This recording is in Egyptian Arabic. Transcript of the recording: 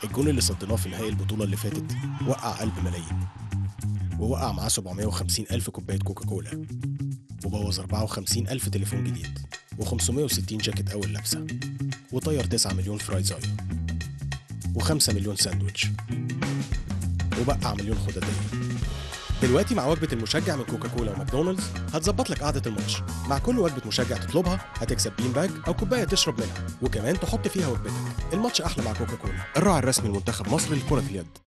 الجون اللي صدناه في نهائي البطولة اللي فاتت وقع قلب ملايين ووقع معاه 750 ألف كوباية كوكاكولا وبوظ 54 ألف تليفون جديد و560 جاكيت أول لابسة وطير 9 مليون فرايزاية و5 مليون ساندويتش وبقع مليون خدادية دلوقتي مع وجبة المشجع من كوكاكولا وماكدونالدز هتظبط لك قعدة الماتش مع كل وجبة مشجع تطلبها هتكسب بين باج أو كوباية تشرب منها وكمان تحط فيها وجبتك الماتش أحلى مع كوكاكولا الراعي الرسمي لمنتخب مصر لكرة اليد